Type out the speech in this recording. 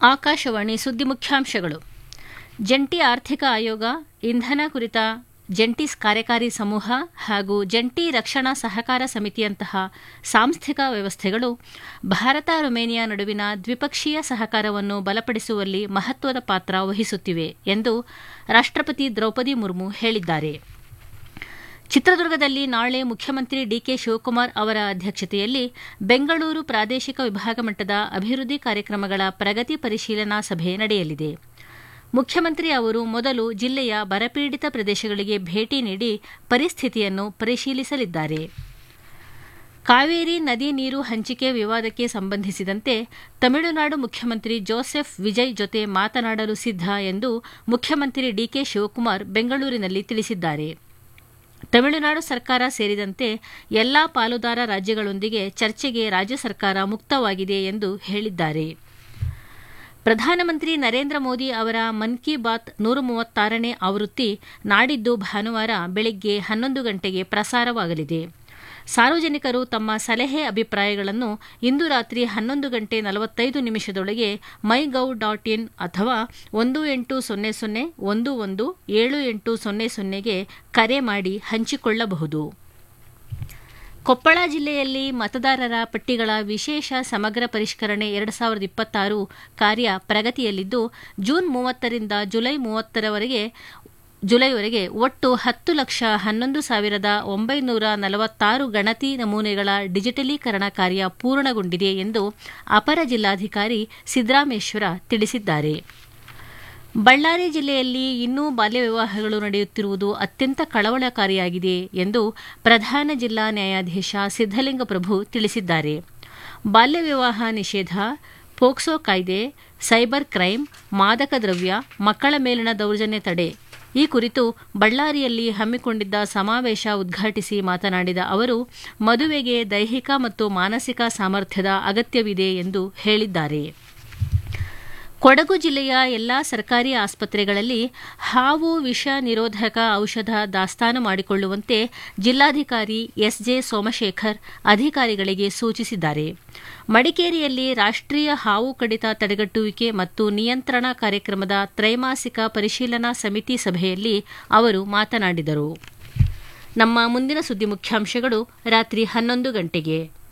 ಆಕಾಶವಾಣಿ ಸುದ್ದಿ ಮುಖ್ಯಾಂಶಗಳು ಜಂಟಿ ಆರ್ಥಿಕ ಆಯೋಗ ಇಂಧನ ಕುರಿತ ಜಂಟಿ ಕಾರ್ಯಕಾರಿ ಸಮೂಹ ಹಾಗೂ ಜಂಟಿ ರಕ್ಷಣಾ ಸಹಕಾರ ಸಮಿತಿಯಂತಹ ಸಾಂಸ್ಥಿಕ ವ್ಯವಸ್ಥೆಗಳು ಭಾರತ ರೊಮೇನಿಯಾ ನಡುವಿನ ದ್ವಿಪಕ್ಷೀಯ ಸಹಕಾರವನ್ನು ಬಲಪಡಿಸುವಲ್ಲಿ ಮಹತ್ವದ ಪಾತ್ರ ವಹಿಸುತ್ತಿವೆ ಎಂದು ರಾಷ್ಟ್ರಪತಿ ದ್ರೌಪದಿ ಮುರ್ಮು ಹೇಳಿದ್ದಾರೆ ಚಿತ್ರದುರ್ಗದಲ್ಲಿ ನಾಳೆ ಮುಖ್ಯಮಂತ್ರಿ ಡಿಕೆ ಶಿವಕುಮಾರ್ ಅವರ ಅಧ್ಯಕ್ಷತೆಯಲ್ಲಿ ಬೆಂಗಳೂರು ಪ್ರಾದೇಶಿಕ ವಿಭಾಗ ಮಟ್ಟದ ಅಭಿವೃದ್ಧಿ ಕಾರ್ಯಕ್ರಮಗಳ ಪ್ರಗತಿ ಪರಿಶೀಲನಾ ಸಭೆ ನಡೆಯಲಿದೆ ಮುಖ್ಯಮಂತ್ರಿ ಅವರು ಮೊದಲು ಜಿಲ್ಲೆಯ ಬರಪೀಡಿತ ಪ್ರದೇಶಗಳಿಗೆ ಭೇಟಿ ನೀಡಿ ಪರಿಸ್ಥಿತಿಯನ್ನು ಪರಿಶೀಲಿಸಲಿದ್ದಾರೆ ಕಾವೇರಿ ನದಿ ನೀರು ಹಂಚಿಕೆ ವಿವಾದಕ್ಕೆ ಸಂಬಂಧಿಸಿದಂತೆ ತಮಿಳುನಾಡು ಮುಖ್ಯಮಂತ್ರಿ ಜೋಸೆಫ್ ವಿಜಯ್ ಜೊತೆ ಮಾತನಾಡಲು ಸಿದ್ಧ ಎಂದು ಮುಖ್ಯಮಂತ್ರಿ ಡಿಕೆ ಶಿವಕುಮಾರ್ ಬೆಂಗಳೂರಿನಲ್ಲಿ ತಿಳಿಸಿದ್ದಾರೆ ತಮಿಳುನಾಡು ಸರ್ಕಾರ ಸೇರಿದಂತೆ ಎಲ್ಲಾ ಪಾಲುದಾರ ರಾಜ್ಯಗಳೊಂದಿಗೆ ಚರ್ಚೆಗೆ ರಾಜ್ಯ ಸರ್ಕಾರ ಮುಕ್ತವಾಗಿದೆ ಎಂದು ಹೇಳಿದ್ದಾರೆ ಪ್ರಧಾನಮಂತ್ರಿ ನರೇಂದ್ರ ಮೋದಿ ಅವರ ಮನ್ ಕಿ ಬಾತ್ ನೂರ ಮೂವತ್ತಾರನೇ ಆವೃತ್ತಿ ನಾಡಿದ್ದು ಭಾನುವಾರ ಬೆಳಗ್ಗೆ ಹನ್ನೊಂದು ಗಂಟೆಗೆ ಪ್ರಸಾರವಾಗಲಿದೆ ಸಾರ್ವಜನಿಕರು ತಮ್ಮ ಸಲಹೆ ಅಭಿಪ್ರಾಯಗಳನ್ನು ಇಂದು ರಾತ್ರಿ ಹನ್ನೊಂದು ಗಂಟೆ ನಲವತ್ತೈದು ನಿಮಿಷದೊಳಗೆ ಮೈ ಗೌ ಡಾಟ್ ಇನ್ ಅಥವಾ ಒಂದು ಎಂಟು ಸೊನ್ನೆ ಸೊನ್ನೆ ಒಂದು ಒಂದು ಏಳು ಎಂಟು ಸೊನ್ನೆ ಸೊನ್ನೆಗೆ ಕರೆ ಮಾಡಿ ಹಂಚಿಕೊಳ್ಳಬಹುದು ಕೊಪ್ಪಳ ಜಿಲ್ಲೆಯಲ್ಲಿ ಮತದಾರರ ಪಟ್ಟಿಗಳ ವಿಶೇಷ ಸಮಗ್ರ ಪರಿಷ್ಕರಣೆ ಎರಡು ಸಾವಿರದ ಇಪ್ಪತ್ತಾರು ಕಾರ್ಯ ಪ್ರಗತಿಯಲ್ಲಿದ್ದು ಜೂನ್ ಮೂವತ್ತರಿಂದ ಜುಲೈ ಮೂವತ್ತರವರೆಗೆ ಜುಲೈವರೆಗೆ ಒಟ್ಟು ಹತ್ತು ಲಕ್ಷ ಹನ್ನೊಂದು ಸಾವಿರದ ಒಂಬೈನೂರ ನಲವತ್ತಾರು ಗಣತಿ ನಮೂನೆಗಳ ಡಿಜಿಟಲೀಕರಣ ಕಾರ್ಯ ಪೂರ್ಣಗೊಂಡಿದೆ ಎಂದು ಅಪರ ಜಿಲ್ಲಾಧಿಕಾರಿ ಸಿದ್ದರಾಮೇಶ್ವರ ತಿಳಿಸಿದ್ದಾರೆ ಬಳ್ಳಾರಿ ಜಿಲ್ಲೆಯಲ್ಲಿ ಇನ್ನೂ ಬಾಲ್ಯ ವಿವಾಹಗಳು ನಡೆಯುತ್ತಿರುವುದು ಅತ್ಯಂತ ಕಳವಳಕಾರಿಯಾಗಿದೆ ಎಂದು ಪ್ರಧಾನ ಜಿಲ್ಲಾ ನ್ಯಾಯಾಧೀಶ ಸಿದ್ದಲಿಂಗ ಪ್ರಭು ತಿಳಿಸಿದ್ದಾರೆ ಬಾಲ್ಯ ವಿವಾಹ ನಿಷೇಧ ಪೋಕ್ಸೋ ಕಾಯ್ದೆ ಸೈಬರ್ ಕ್ರೈಂ ಮಾದಕ ದ್ರವ್ಯ ಮಕ್ಕಳ ಮೇಲಿನ ದೌರ್ಜನ್ಯ ತಡೆ ಈ ಕುರಿತು ಬಳ್ಳಾರಿಯಲ್ಲಿ ಹಮ್ಮಿಕೊಂಡಿದ್ದ ಸಮಾವೇಶ ಉದ್ಘಾಟಿಸಿ ಮಾತನಾಡಿದ ಅವರು ಮದುವೆಗೆ ದೈಹಿಕ ಮತ್ತು ಮಾನಸಿಕ ಸಾಮರ್ಥ್ಯದ ಅಗತ್ಯವಿದೆ ಎಂದು ಹೇಳಿದ್ದಾರೆ ಕೊಡಗು ಜಿಲ್ಲೆಯ ಎಲ್ಲಾ ಸರ್ಕಾರಿ ಆಸ್ಪತ್ರೆಗಳಲ್ಲಿ ಹಾವು ವಿಷ ನಿರೋಧಕ ಔಷಧ ದಾಸ್ತಾನು ಮಾಡಿಕೊಳ್ಳುವಂತೆ ಜಿಲ್ಲಾಧಿಕಾರಿ ಎಸ್ಜೆ ಸೋಮಶೇಖರ್ ಅಧಿಕಾರಿಗಳಿಗೆ ಸೂಚಿಸಿದ್ದಾರೆ ಮಡಿಕೇರಿಯಲ್ಲಿ ರಾಷ್ಟ್ರೀಯ ಹಾವು ಕಡಿತ ತಡೆಗಟ್ಟುವಿಕೆ ಮತ್ತು ನಿಯಂತ್ರಣ ಕಾರ್ಯಕ್ರಮದ ತ್ರೈಮಾಸಿಕ ಪರಿಶೀಲನಾ ಸಮಿತಿ ಸಭೆಯಲ್ಲಿ ಅವರು ಮಾತನಾಡಿದರು ನಮ್ಮ ಮುಂದಿನ ಸುದ್ದಿ ಮುಖ್ಯಾಂಶಗಳು ರಾತ್ರಿ ಹನ್ನೊಂದು ಗಂಟೆಗೆ